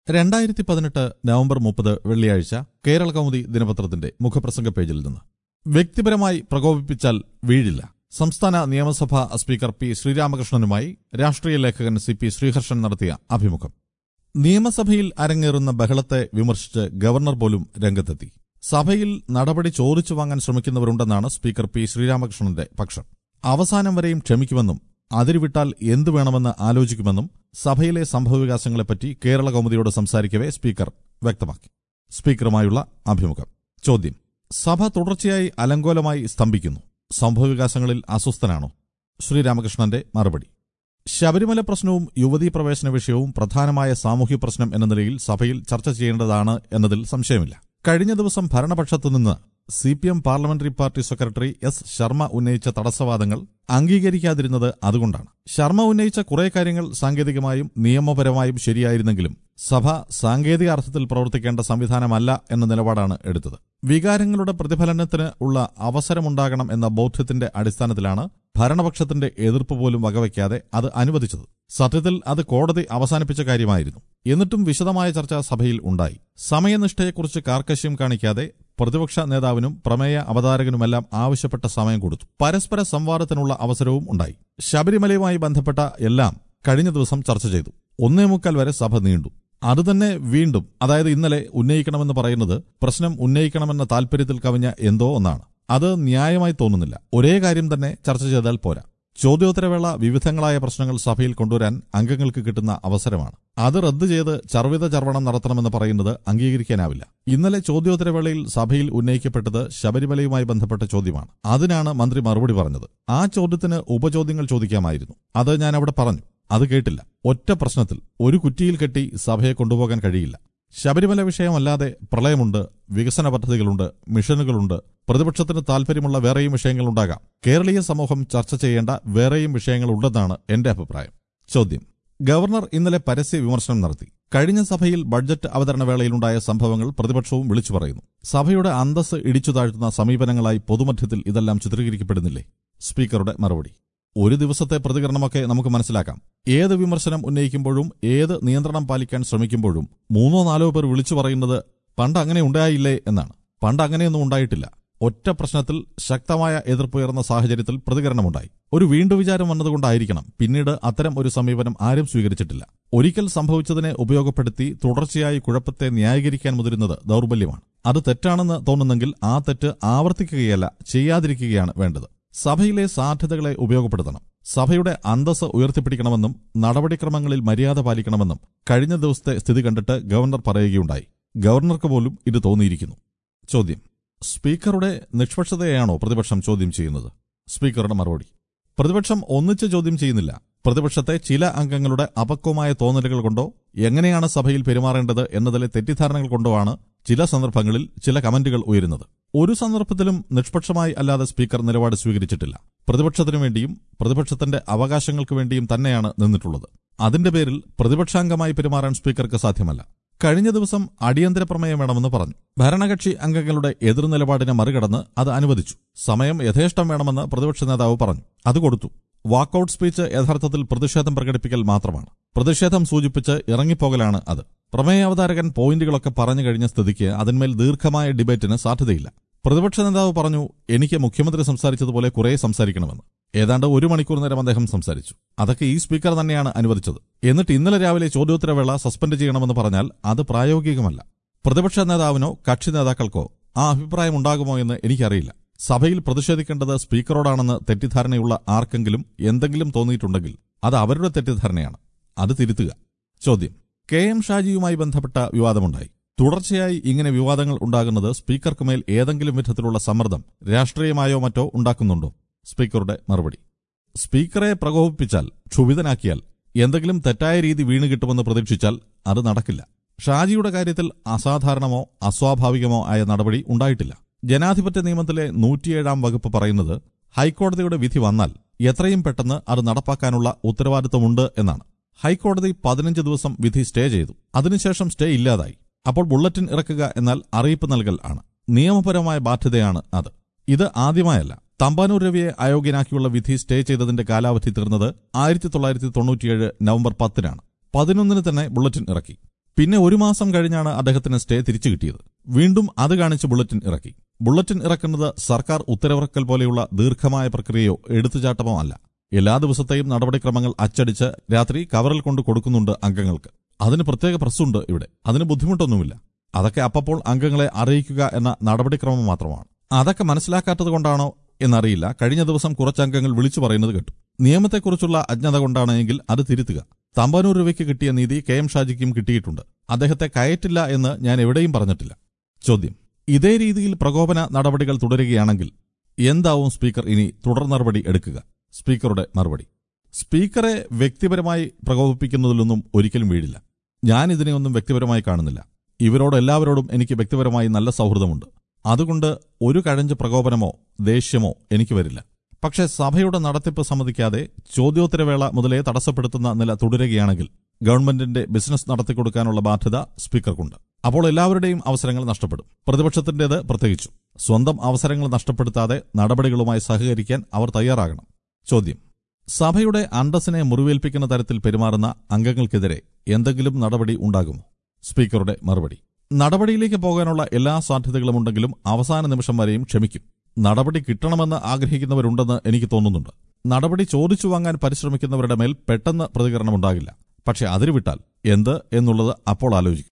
രണ്ടായിരത്തി പതിനെട്ട് നവംബർ മുപ്പത് വെള്ളിയാഴ്ച കേരള കൗമുദി ദിനപത്രത്തിന്റെ മുഖപ്രസംഗ പേജിൽ നിന്ന് വ്യക്തിപരമായി പ്രകോപിപ്പിച്ചാൽ വീഴില്ല സംസ്ഥാന നിയമസഭാ സ്പീക്കർ പി ശ്രീരാമകൃഷ്ണനുമായി രാഷ്ട്രീയ ലേഖകൻ സി പി ശ്രീഹർഷൻ നടത്തിയ അഭിമുഖം നിയമസഭയിൽ അരങ്ങേറുന്ന ബഹളത്തെ വിമർശിച്ച് ഗവർണർ പോലും രംഗത്തെത്തി സഭയിൽ നടപടി ചോദിച്ചു വാങ്ങാൻ ശ്രമിക്കുന്നവരുണ്ടെന്നാണ് സ്പീക്കർ പി ശ്രീരാമകൃഷ്ണന്റെ പക്ഷം അവസാനം വരെയും ക്ഷമിക്കുമെന്നും അതിരുവിട്ടാൽ എന്തു വേണമെന്ന് ആലോചിക്കുമെന്നും സഭയിലെ സംഭവവികാസങ്ങളെപ്പറ്റി കേരള കൗമുദിയോട് സംസാരിക്കവെ സ്പീക്കർ വ്യക്തമാക്കി സ്പീക്കറുമായുള്ള അഭിമുഖം ചോദ്യം സഭ തുടർച്ചയായി അലങ്കോലമായി സ്തംഭിക്കുന്നു സംഭവവികാസങ്ങളിൽ അസ്വസ്ഥനാണോ ശ്രീരാമകൃഷ്ണന്റെ മറുപടി ശബരിമല പ്രശ്നവും യുവതീ പ്രവേശന വിഷയവും പ്രധാനമായ സാമൂഹ്യ പ്രശ്നം എന്ന നിലയിൽ സഭയിൽ ചർച്ച ചെയ്യേണ്ടതാണ് എന്നതിൽ സംശയമില്ല കഴിഞ്ഞ ദിവസം ഭരണപക്ഷത്തുനിന്ന് C P M parliamentary party secretary S Sharma ഉന്നയിച്ച തടസ്സവാദങ്ങൾ അംഗീകരിക്കാതിരുന്നത് അതുകൊണ്ടാണ് ശർമ്മ ഉന്നയിച്ച കുറെ കാര്യങ്ങൾ സാങ്കേതികമായും നിയമപരമായും ശരിയായിരുന്നെങ്കിലും സഭ സാങ്കേതിക അർത്ഥത്തിൽ പ്രവർത്തിക്കേണ്ട സംവിധാനമല്ല എന്ന നിലപാടാണ് എടുത്തത് വികാരങ്ങളുടെ പ്രതിഫലനത്തിന് ഉള്ള അവസരമുണ്ടാകണം എന്ന ബോധ്യത്തിന്റെ അടിസ്ഥാനത്തിലാണ് ഭരണപക്ഷത്തിന്റെ എതിർപ്പ് പോലും വകവയ്ക്കാതെ അത് അനുവദിച്ചത് സത്യത്തിൽ അത് കോടതി അവസാനിപ്പിച്ച കാര്യമായിരുന്നു എന്നിട്ടും വിശദമായ ചർച്ച സഭയിൽ ഉണ്ടായി സമയനിഷ്ഠയെക്കുറിച്ച് കാർക്കശ്യം കാണിക്കാതെ പ്രതിപക്ഷ നേതാവിനും പ്രമേയ അവതാരകനുമെല്ലാം ആവശ്യപ്പെട്ട സമയം കൊടുത്തു പരസ്പര സംവാദത്തിനുള്ള അവസരവും ഉണ്ടായി ശബരിമലയുമായി ബന്ധപ്പെട്ട എല്ലാം കഴിഞ്ഞ ദിവസം ചർച്ച ചെയ്തു ഒന്നേ മുക്കാൽ വരെ സഭ നീണ്ടു അതുതന്നെ വീണ്ടും അതായത് ഇന്നലെ ഉന്നയിക്കണമെന്ന് പറയുന്നത് പ്രശ്നം ഉന്നയിക്കണമെന്ന താൽപര്യത്തിൽ കവിഞ്ഞ എന്തോ ഒന്നാണ് അത് ന്യായമായി തോന്നുന്നില്ല ഒരേ കാര്യം തന്നെ ചർച്ച ചെയ്താൽ പോരാ ചോദ്യോത്തരവേള വിവിധങ്ങളായ പ്രശ്നങ്ങൾ സഭയിൽ കൊണ്ടുവരാൻ അംഗങ്ങൾക്ക് കിട്ടുന്ന അവസരമാണ് അത് റദ്ദു ചെയ്ത് ചർവിത ചർവണം നടത്തണമെന്ന് പറയുന്നത് അംഗീകരിക്കാനാവില്ല ഇന്നലെ ചോദ്യോത്തരവേളയിൽ സഭയിൽ ഉന്നയിക്കപ്പെട്ടത് ശബരിമലയുമായി ബന്ധപ്പെട്ട ചോദ്യമാണ് അതിനാണ് മന്ത്രി മറുപടി പറഞ്ഞത് ആ ചോദ്യത്തിന് ഉപചോദ്യങ്ങൾ ചോദിക്കാമായിരുന്നു അത് ഞാൻ അവിടെ പറഞ്ഞു അത് കേട്ടില്ല ഒറ്റ പ്രശ്നത്തിൽ ഒരു കുറ്റിയിൽ കെട്ടി സഭയെ കൊണ്ടുപോകാൻ കഴിയില്ല ശബരിമല വിഷയമല്ലാതെ പ്രളയമുണ്ട് വികസന പദ്ധതികളുണ്ട് മിഷനുകളുണ്ട് പ്രതിപക്ഷത്തിന് താൽപര്യമുള്ള വേറെയും വിഷയങ്ങളുണ്ടാകാം കേരളീയ സമൂഹം ചർച്ച ചെയ്യേണ്ട വേറെയും വിഷയങ്ങളുണ്ടെന്നാണ് എന്റെ അഭിപ്രായം ചോദ്യം ഗവർണർ ഇന്നലെ പരസ്യ വിമർശനം നടത്തി കഴിഞ്ഞ സഭയിൽ ബഡ്ജറ്റ് അവതരണ വേളയിലുണ്ടായ സംഭവങ്ങൾ പ്രതിപക്ഷവും വിളിച്ചു പറയുന്നു സഭയുടെ അന്തസ് ഇടിച്ചു താഴ്ത്തുന്ന സമീപനങ്ങളായി പൊതുമധ്യത്തിൽ ഇതെല്ലാം ചിത്രീകരിക്കപ്പെടുന്നില്ലേ സ്പീക്കറുടെ മറുപടി ഒരു ദിവസത്തെ പ്രതികരണമൊക്കെ നമുക്ക് മനസ്സിലാക്കാം ഏത് വിമർശനം ഉന്നയിക്കുമ്പോഴും ഏത് നിയന്ത്രണം പാലിക്കാൻ ശ്രമിക്കുമ്പോഴും മൂന്നോ നാലോ പേർ വിളിച്ചു പറയുന്നത് പണ്ട് അങ്ങനെ ഉണ്ടായില്ലേ എന്നാണ് പണ്ട് അങ്ങനെയൊന്നും ഉണ്ടായിട്ടില്ല ഒറ്റ പ്രശ്നത്തിൽ ശക്തമായ എതിർപ്പുയർന്ന സാഹചര്യത്തിൽ പ്രതികരണമുണ്ടായി ഒരു വീണ്ടു വിചാരം വന്നതുകൊണ്ടായിരിക്കണം പിന്നീട് അത്തരം ഒരു സമീപനം ആരും സ്വീകരിച്ചിട്ടില്ല ഒരിക്കൽ സംഭവിച്ചതിനെ ഉപയോഗപ്പെടുത്തി തുടർച്ചയായി കുഴപ്പത്തെ ന്യായീകരിക്കാൻ മുതിരുന്നത് ദൗർബല്യമാണ് അത് തെറ്റാണെന്ന് തോന്നുന്നെങ്കിൽ ആ തെറ്റ് ആവർത്തിക്കുകയല്ല ചെയ്യാതിരിക്കുകയാണ് വേണ്ടത് സഭയിലെ സാധ്യതകളെ ഉപയോഗപ്പെടുത്തണം സഭയുടെ അന്തസ് ഉയർത്തിപ്പിടിക്കണമെന്നും നടപടിക്രമങ്ങളിൽ മര്യാദ പാലിക്കണമെന്നും കഴിഞ്ഞ ദിവസത്തെ സ്ഥിതി കണ്ടിട്ട് ഗവർണർ പറയുകയുണ്ടായി ഗവർണർക്ക് പോലും ഇത് തോന്നിയിരിക്കുന്നു ചോദ്യം സ്പീക്കറുടെ നിഷ്പക്ഷതയാണോ പ്രതിപക്ഷം ചോദ്യം ചെയ്യുന്നത് സ്പീക്കറുടെ മറുപടി പ്രതിപക്ഷം ഒന്നിച്ച് ചോദ്യം ചെയ്യുന്നില്ല പ്രതിപക്ഷത്തെ ചില അംഗങ്ങളുടെ അപക്വമായ തോന്നലുകൾ കൊണ്ടോ എങ്ങനെയാണ് സഭയിൽ പെരുമാറേണ്ടത് എന്നതിലെ തെറ്റിദ്ധാരണകൾ കൊണ്ടോ ആണ് ചില സന്ദർഭങ്ങളിൽ ചില കമന്റുകൾ ഉയരുന്നത് ഒരു സന്ദർഭത്തിലും നിഷ്പക്ഷമായി അല്ലാതെ സ്പീക്കർ നിലപാട് സ്വീകരിച്ചിട്ടില്ല പ്രതിപക്ഷത്തിനു വേണ്ടിയും പ്രതിപക്ഷത്തിന്റെ അവകാശങ്ങൾക്ക് വേണ്ടിയും തന്നെയാണ് നിന്നിട്ടുള്ളത് അതിന്റെ പേരിൽ പ്രതിപക്ഷാംഗമായി പെരുമാറാൻ സ്പീക്കർക്ക് സാധ്യമല്ല കഴിഞ്ഞ ദിവസം അടിയന്തര പ്രമേയം വേണമെന്ന് പറഞ്ഞു ഭരണകക്ഷി അംഗങ്ങളുടെ എതിർനിലപാടിനെ മറികടന്ന് അത് അനുവദിച്ചു സമയം യഥേഷ്ടം വേണമെന്ന് പ്രതിപക്ഷ നേതാവ് പറഞ്ഞു അത് കൊടുത്തു വാക്കൌട്ട് സ്പീച്ച് യഥാർത്ഥത്തിൽ പ്രതിഷേധം പ്രകടിപ്പിക്കൽ മാത്രമാണ് പ്രതിഷേധം സൂചിപ്പിച്ച് ഇറങ്ങിപ്പോകലാണ് അത് പ്രമേയാവതാരകൻ പോയിന്റുകളൊക്കെ പറഞ്ഞു കഴിഞ്ഞ സ്ഥിതിക്ക് അതിന്മേൽ ദീർഘമായ ഡിബേറ്റിന് സാധ്യതയില്ല പ്രതിപക്ഷ നേതാവ് പറഞ്ഞു എനിക്ക് മുഖ്യമന്ത്രി സംസാരിച്ചതുപോലെ കുറെ സംസാരിക്കണമെന്ന് ഏതാണ്ട് ഒരു മണിക്കൂർ നേരം അദ്ദേഹം സംസാരിച്ചു അതൊക്കെ ഈ സ്പീക്കർ തന്നെയാണ് അനുവദിച്ചത് എന്നിട്ട് ഇന്നലെ രാവിലെ ചോദ്യോത്തരവേള സസ്പെൻഡ് ചെയ്യണമെന്ന് പറഞ്ഞാൽ അത് പ്രായോഗികമല്ല പ്രതിപക്ഷ നേതാവിനോ കക്ഷി നേതാക്കൾക്കോ ആ അഭിപ്രായം ഉണ്ടാകുമോ എന്ന് എനിക്കറിയില്ല സഭയിൽ പ്രതിഷേധിക്കേണ്ടത് സ്പീക്കറോടാണെന്ന് തെറ്റിദ്ധാരണയുള്ള ആർക്കെങ്കിലും എന്തെങ്കിലും തോന്നിയിട്ടുണ്ടെങ്കിൽ അത് അവരുടെ തെറ്റിദ്ധാരണയാണ് അത് തിരുത്തുക ചോദ്യം കെ എം ഷാജിയുമായി ബന്ധപ്പെട്ട വിവാദമുണ്ടായി തുടർച്ചയായി ഇങ്ങനെ വിവാദങ്ങൾ ഉണ്ടാകുന്നത് സ്പീക്കർക്കുമേൽ ഏതെങ്കിലും വിധത്തിലുള്ള സമ്മർദ്ദം രാഷ്ട്രീയമായോ മറ്റോ ഉണ്ടാക്കുന്നുണ്ടോ സ്പീക്കറുടെ മറുപടി സ്പീക്കറെ പ്രകോപിപ്പിച്ചാൽ ക്ഷുഭിതനാക്കിയാൽ എന്തെങ്കിലും തെറ്റായ രീതി വീണ് കിട്ടുമെന്ന് പ്രതീക്ഷിച്ചാൽ അത് നടക്കില്ല ഷാജിയുടെ കാര്യത്തിൽ അസാധാരണമോ അസ്വാഭാവികമോ ആയ നടപടി ഉണ്ടായിട്ടില്ല ജനാധിപത്യ നിയമത്തിലെ നൂറ്റിയേഴാം വകുപ്പ് പറയുന്നത് ഹൈക്കോടതിയുടെ വിധി വന്നാൽ എത്രയും പെട്ടെന്ന് അത് നടപ്പാക്കാനുള്ള ഉത്തരവാദിത്തമുണ്ട് എന്നാണ് ഹൈക്കോടതി പതിനഞ്ച് ദിവസം വിധി സ്റ്റേ ചെയ്തു അതിനുശേഷം സ്റ്റേ ഇല്ലാതായി അപ്പോൾ ബുള്ളറ്റിൻ ഇറക്കുക എന്നാൽ അറിയിപ്പ് നൽകൽ ആണ് നിയമപരമായ ബാധ്യതയാണ് അത് ഇത് ആദ്യമായല്ല തമ്പാനൂർ രവിയെ അയോഗ്യനാക്കിയുള്ള വിധി സ്റ്റേ ചെയ്തതിന്റെ കാലാവധി തീർന്നത് ആയിരത്തി തൊള്ളായിരത്തി തൊണ്ണൂറ്റിയേഴ് നവംബർ പത്തിനാണ് പതിനൊന്നിന് തന്നെ ബുള്ളറ്റിൻ ഇറക്കി പിന്നെ ഒരു മാസം കഴിഞ്ഞാണ് അദ്ദേഹത്തിന് സ്റ്റേ തിരിച്ചു കിട്ടിയത് വീണ്ടും അത് കാണിച്ച് ബുള്ളറ്റിൻ ഇറക്കി ബുള്ളറ്റിൻ ഇറക്കുന്നത് സർക്കാർ ഉത്തരവിറക്കൽ പോലെയുള്ള ദീർഘമായ പ്രക്രിയയോ എടുത്തുചാട്ടമോ അല്ല എല്ലാ ദിവസത്തെയും നടപടിക്രമങ്ങൾ അച്ചടിച്ച് രാത്രി കവറിൽ കൊണ്ട് കൊടുക്കുന്നുണ്ട് അംഗങ്ങൾക്ക് അതിന് പ്രത്യേക പ്രസ്സുണ്ട് ഇവിടെ അതിന് ബുദ്ധിമുട്ടൊന്നുമില്ല അതൊക്കെ അപ്പപ്പോൾ അംഗങ്ങളെ അറിയിക്കുക എന്ന നടപടിക്രമം മാത്രമാണ് അതൊക്കെ മനസ്സിലാക്കാത്തത് കൊണ്ടാണോ എന്നറിയില്ല കഴിഞ്ഞ ദിവസം കുറച്ച് അംഗങ്ങൾ വിളിച്ചു പറയുന്നത് കേട്ടു നിയമത്തെക്കുറിച്ചുള്ള അജ്ഞത കൊണ്ടാണെങ്കിൽ അത് തിരുത്തുക തമ്പാനൂർ രൂപയ്ക്ക് കിട്ടിയ നീതി കെ എം ഷാജിക്കും കിട്ടിയിട്ടുണ്ട് അദ്ദേഹത്തെ കയറ്റില്ല എന്ന് ഞാൻ എവിടെയും പറഞ്ഞിട്ടില്ല ചോദ്യം ഇതേ രീതിയിൽ പ്രകോപന നടപടികൾ തുടരുകയാണെങ്കിൽ എന്താവും സ്പീക്കർ ഇനി തുടർ നടപടി എടുക്കുക സ്പീക്കറുടെ മറുപടി സ്പീക്കറെ വ്യക്തിപരമായി പ്രകോപിപ്പിക്കുന്നതിലൊന്നും ഒരിക്കലും വീഴില്ല ഞാൻ ഇതിനെയൊന്നും വ്യക്തിപരമായി കാണുന്നില്ല ഇവരോട് എല്ലാവരോടും എനിക്ക് വ്യക്തിപരമായി നല്ല സൗഹൃദമുണ്ട് അതുകൊണ്ട് ഒരു കഴഞ്ച് പ്രകോപനമോ ദേഷ്യമോ എനിക്ക് വരില്ല പക്ഷേ സഭയുടെ നടത്തിപ്പ് സമ്മതിക്കാതെ ചോദ്യോത്തരവേള മുതലേ തടസ്സപ്പെടുത്തുന്ന നില തുടരുകയാണെങ്കിൽ ഗവൺമെന്റിന്റെ ബിസിനസ് നടത്തിക്കൊടുക്കാനുള്ള ബാധ്യത സ്പീക്കർക്കുണ്ട് അപ്പോൾ എല്ലാവരുടെയും അവസരങ്ങൾ നഷ്ടപ്പെടും പ്രതിപക്ഷത്തിന്റേത് പ്രത്യേകിച്ചു സ്വന്തം അവസരങ്ങൾ നഷ്ടപ്പെടുത്താതെ നടപടികളുമായി സഹകരിക്കാൻ അവർ തയ്യാറാകണം ചോദ്യം സഭയുടെ അന്തസ്സിനെ മുറിവേൽപ്പിക്കുന്ന തരത്തിൽ പെരുമാറുന്ന അംഗങ്ങൾക്കെതിരെ എന്തെങ്കിലും നടപടി ഉണ്ടാകുമോ സ്പീക്കറുടെ മറുപടി നടപടിയിലേക്ക് പോകാനുള്ള എല്ലാ സാധ്യതകളുമുണ്ടെങ്കിലും അവസാന നിമിഷം വരെയും ക്ഷമിക്കും നടപടി കിട്ടണമെന്ന് ആഗ്രഹിക്കുന്നവരുണ്ടെന്ന് എനിക്ക് തോന്നുന്നുണ്ട് നടപടി ചോദിച്ചു വാങ്ങാൻ പരിശ്രമിക്കുന്നവരുടെ മേൽ പെട്ടെന്ന് പ്രതികരണമുണ്ടാകില്ല പക്ഷെ അതിരുവിട്ടാൽ എന്ത് എന്നുള്ളത് അപ്പോൾ ആലോചിക്കും